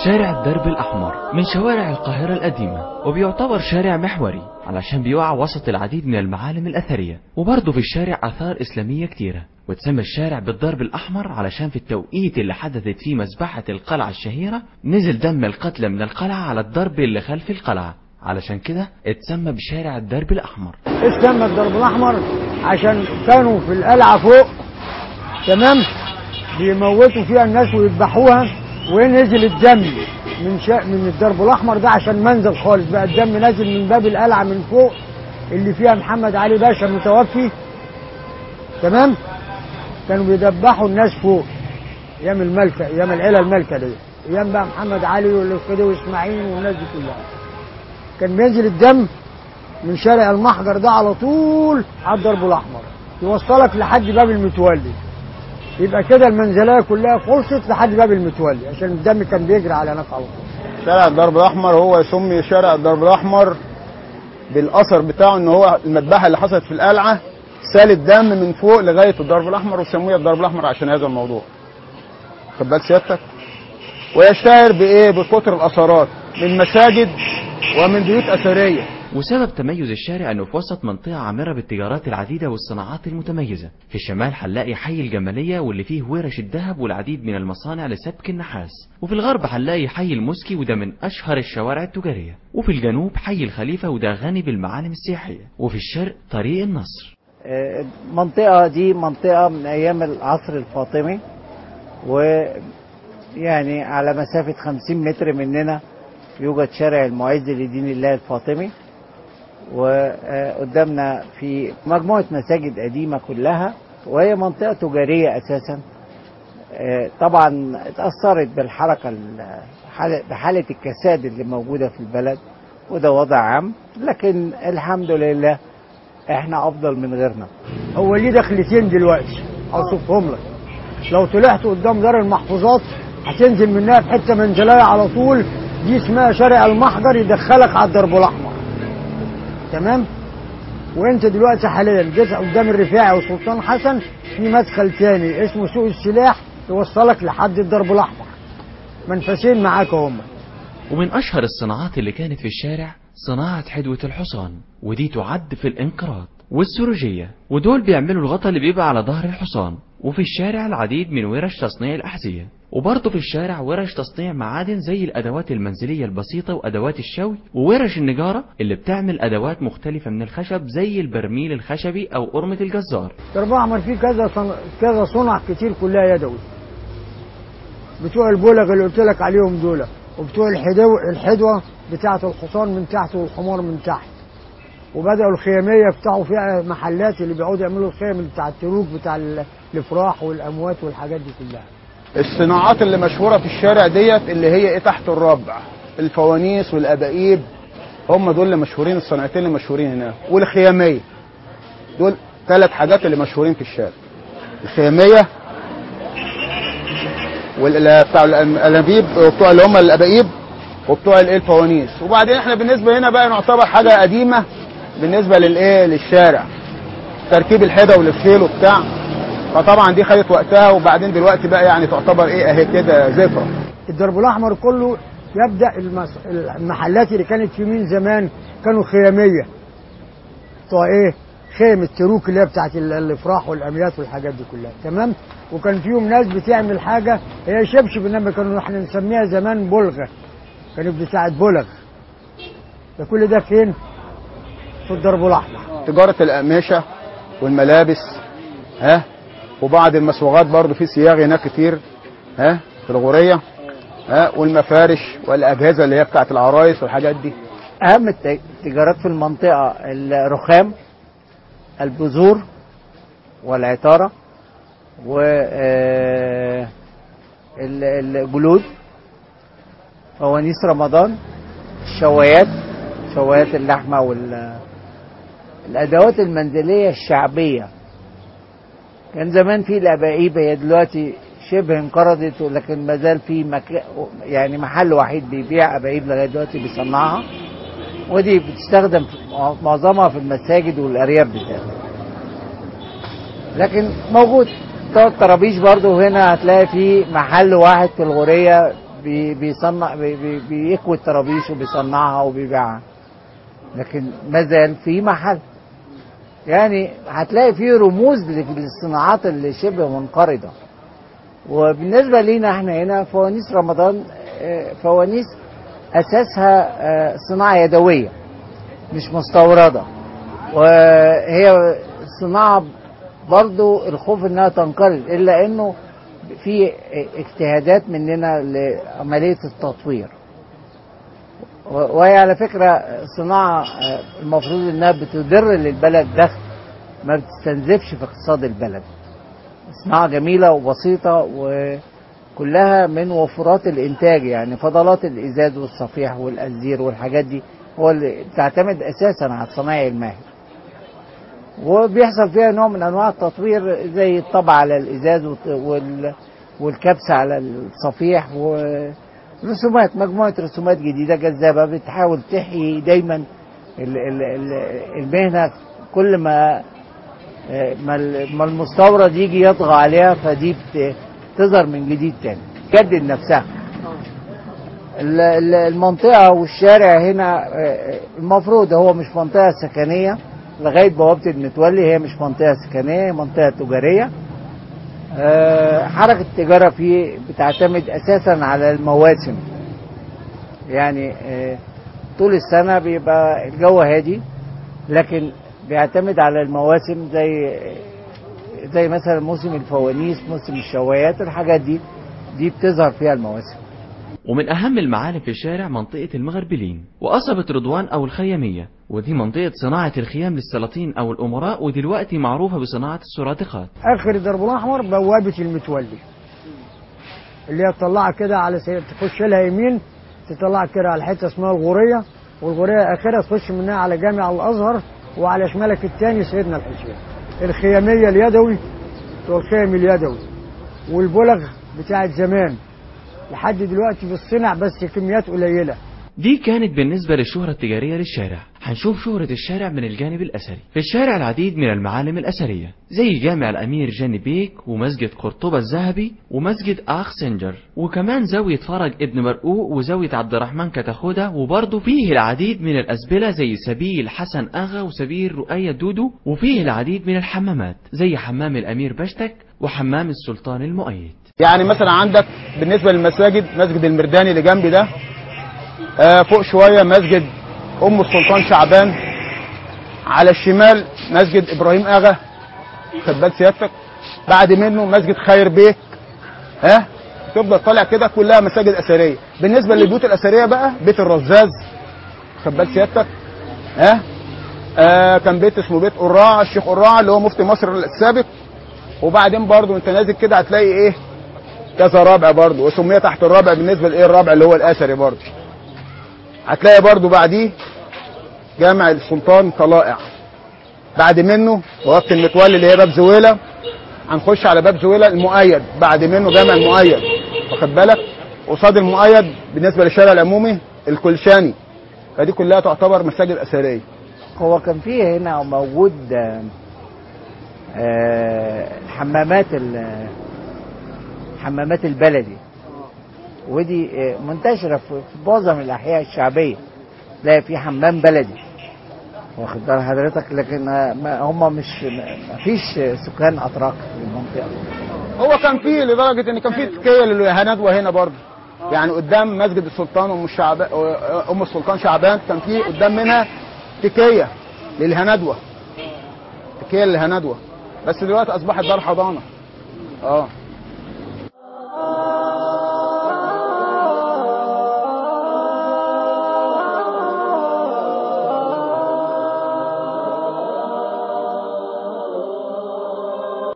شارع الدرب الأحمر من شوارع القاهرة القديمة وبيعتبر شارع محوري علشان بيقع وسط العديد من المعالم الأثرية وبرضه في الشارع آثار إسلامية كتيرة وتسمى الشارع بالضرب الأحمر علشان في التوقيت اللي حدثت فيه مذبحة القلعة الشهيرة نزل دم القتلى من القلعة على الضرب اللي خلف القلعة علشان كده اتسمى بشارع الدرب الأحمر اتسمى الضرب الاحمر عشان كانوا في القلعه فوق تمام بيموتوا فيها الناس ويذبحوها ونزل الدم من شا... من الضرب الاحمر ده عشان منزل خالص بقى الدم نازل من باب القلعه من فوق اللي فيها محمد علي باشا المتوفي تمام كانوا بيذبحوا الناس فوق ايام الملكه ايام العيله الملكه دي ايام بقى محمد علي والخديوي واسماعيل والناس دي كلها كان بينزل الدم من شارع المحجر ده على طول على الضرب الاحمر يوصلك لحد باب المتولي يبقى كده المنزليه كلها خلصت لحد باب المتولي عشان الدم كان بيجري على هناك على طول شارع الدرب الاحمر هو يسمي شارع الدرب الاحمر بالاثر بتاعه ان هو المذبحه اللي حصلت في القلعه سال الدم من فوق لغايه الدرب الاحمر وسموه الدرب الاحمر عشان هذا الموضوع خد بالك سيادتك ويشتهر بايه بكتر الاثارات من مساجد ومن بيوت اثريه وسبب تميز الشارع انه في وسط منطقة عامرة بالتجارات العديدة والصناعات المتميزة في الشمال هنلاقي حي الجمالية واللي فيه ورش الذهب والعديد من المصانع لسبك النحاس وفي الغرب هنلاقي حي المسكي وده من اشهر الشوارع التجارية وفي الجنوب حي الخليفة وده غني بالمعالم السياحية وفي الشرق طريق النصر آه، المنطقة دي منطقة من أيام العصر الفاطمي ويعني على مسافة 50 متر مننا يوجد شارع المعز لدين الله الفاطمي وقدامنا في مجموعة مساجد قديمة كلها وهي منطقة تجارية أساسا آه، طبعا اتأثرت بالحركة ال- حالة- بحالة الكساد اللي موجودة في البلد وده وضع عام لكن الحمد لله احنا أفضل من غيرنا هو ليه دخلتين دلوقتي اوصفهم لك لو طلعت قدام دار المحفوظات هتنزل منها في حته منزليه على طول دي اسمها شارع المحجر يدخلك على الضرب الاحمر تمام وانت دلوقتي حاليا جيت قدام الرفاعي وسلطان حسن في مدخل تاني اسمه سوق السلاح يوصلك لحد الضرب الاحمر منفسين معاك هم ومن أشهر الصناعات اللي كانت في الشارع صناعة حدوة الحصان ودي تعد في الانقراض والسروجية ودول بيعملوا الغطا اللي بيبقى على ظهر الحصان وفي الشارع العديد من ورش تصنيع الأحذية وبرضه في الشارع ورش تصنيع معادن زي الأدوات المنزلية البسيطة وأدوات الشوي وورش النجارة اللي بتعمل أدوات مختلفة من الخشب زي البرميل الخشبي أو قرمة الجزار الضرب الاحمر فيه كذا صن... كذا صنع كتير كلها يدوي بتوع البولغ اللي قلت لك عليهم دول وبتوع الحدو الحدوه بتاعه الحصان من تحت والحمار من تحت وبداوا الخياميه يفتحوا فيها محلات اللي بيقعدوا يعملوا الخيم بتاع التروج بتاع ال- الافراح والاموات والحاجات دي كلها الصناعات اللي مشهوره في الشارع ديت اللي هي ايه تحت الربع الفوانيس والاباقيب هم دول اللي مشهورين الصناعتين اللي مشهورين هنا والخياميه دول ثلاث حاجات اللي مشهورين في الشارع الخياميه وال بتاع الانابيب وبتوع اللي هم الاباقيب وبتوع الايه الفوانيس وبعدين احنا بالنسبه هنا بقى نعتبر حاجه قديمه بالنسبه للايه للشارع تركيب الحده والخيل وبتاع فطبعا دي خدت وقتها وبعدين دلوقتي بقى يعني تعتبر ايه اهي كده ذكرى الضرب الاحمر كله يبدا المس... المحلات اللي كانت في مين زمان كانوا خياميه بتوع ايه خيم التروك اللي هي بتاعت ال- الافراح والاميات والحاجات دي كلها تمام وكان فيهم ناس بتعمل حاجه هي شبشب انما كانوا احنا نسميها زمان بلغه كانت بتاعت بلغ ده كل ده فين في الضرب الاحمر تجاره الاقمشه والملابس ها وبعض المسوغات برضو في صياغ هناك كتير ها في الغوريه ها والمفارش والاجهزه اللي هي بتاعت العرايس والحاجات دي أهم الت- التجارات في المنطقة الرخام البذور والعطارة و آه، ال- الجلود فوانيس رمضان الشوايات شوايات اللحمة وال الأدوات المنزلية الشعبية كان زمان في الأباقيب هي دلوقتي شبه انقرضت لكن ما زال في مك... يعني محل وحيد بيبيع أباقيب لغاية دلوقتي بيصنعها ودي بتستخدم في معظمها في المساجد والأرياف بالذات لكن موجود بتوع الطرابيش برضو هنا هتلاقي في محل واحد في الغورية بي- بيصنع بي- بي- بيكوي الطرابيش وبيصنعها وبيبيعها لكن ما زال في محل يعني هتلاقي فيه رموز للصناعات اللي شبه منقرضه وبالنسبه لينا احنا هنا فوانيس رمضان آه، فوانيس اساسها آه، صناعه يدويه مش مستورده وهي صناعه برضو الخوف انها تنقرض الا انه في اجتهادات مننا لعمليه التطوير و- وهي على فكره صناعه آه، المفروض انها بتدر للبلد دخل ما بتستنزفش في اقتصاد البلد صناعه جميله وبسيطه وكلها من وفرات الانتاج يعني فضلات الازاز والصفيح والازير والحاجات دي هو اللي بتعتمد اساسا على الصنايعي الماهر وبيحصل فيها نوع من انواع التطوير زي الطبع على الازاز والت- وال والكبس على الصفيح ورسومات مجموعه رسومات جديده جذابه بتحاول تحيي دايما ال- ال- ال- المهنه كل ما ما ال- ما المستورد يجي يطغى عليها فدي بت- تظهر من جديد تاني تجدد نفسها ال- ال- المنطقة والشارع هنا آه، المفروض هو مش منطقة سكنية لغاية بوابة المتولي هي مش منطقة سكنية هي منطقة تجارية آه، حركة التجارة فيه بتعتمد أساسا على المواسم يعني آه، طول السنة بيبقى الجو هادي لكن بيعتمد على المواسم زي زي مثلا موسم الفوانيس موسم الشوايات الحاجات دي دي بتظهر فيها المواسم ومن أهم المعالم في الشارع منطقة المغربلين وقصبة رضوان أو الخيامية ودي منطقة صناعة الخيام للسلاطين أو الأمراء ودلوقتي معروفة بصناعة السرادقات اخر الدرب الاحمر بوابه المتولي اللي هي تطلعك كده على سي... تخش لها يمين تطلعك كده على حته اسمها الغوريه والغوريه اخرها تخش منها على جامع الازهر وعلى شمالك الثاني سيدنا الحسين الخياميه اليدوي والخيم اليدوي والبلغ بتاعت زمان لحد دلوقتي بتصنع بس كميات قليله دي كانت بالنسبة للشهرة التجارية للشارع هنشوف شهرة الشارع من الجانب الأثري في الشارع العديد من المعالم الأثرية زي جامع الأمير جاني بيك ومسجد قرطبة الذهبي ومسجد آخ سنجر وكمان زاوية فرج ابن مرقوق وزاوية عبد الرحمن كتاخودة وبرضه فيه العديد من الأسبلة زي سبيل حسن أغا وسبيل رؤية دودو وفيه العديد من الحمامات زي حمام الأمير بشتك وحمام السلطان المؤيد يعني مثلا عندك بالنسبه للمساجد مسجد المرداني اللي جنبي ده آه فوق شويه مسجد ام السلطان شعبان على الشمال مسجد ابراهيم اغا خد بال سيادتك بعد منه مسجد خير بيك ها تفضل طالع كده كلها مساجد اثريه بالنسبه للبيوت الاثريه بقى بيت الرزاز خد بال سيادتك ها آه كان بيت اسمه بيت قراع الشيخ قراع اللي هو مفتي مصر السابق وبعدين برضو انت نازل كده هتلاقي ايه كذا رابع برضو وسميه تحت الرابع بالنسبه لايه الرابع اللي هو الاثري برضو هتلاقي برضو بعديه جامع السلطان طلائع بعد منه وقت المتولي اللي هي باب زويله هنخش على باب زويله المؤيد بعد منه جامع المؤيد واخد بالك قصاد المؤيد بالنسبه للشارع العمومي الكلشاني فدي كلها تعتبر مساجد اثريه هو كان فيه هنا موجود آه، آه، حمامات ال- حمامات البلدي ودي آه، منتشرة في في معظم الأحياء الشعبية تلاقي في حمام بلدي واخد بال حضرتك لكن آه، ما هم مش ما فيش سكان أتراك في المنطقة هو كان فيه لدرجه ان كان فيه تكيه للهندوه هنا برضه يعني قدام مسجد السلطان ام الشعبان ام السلطان شعبان كان فيه قدام منها تكيه للهندوه تكيه للهندوه بس دلوقتي اصبحت دار حضانه اه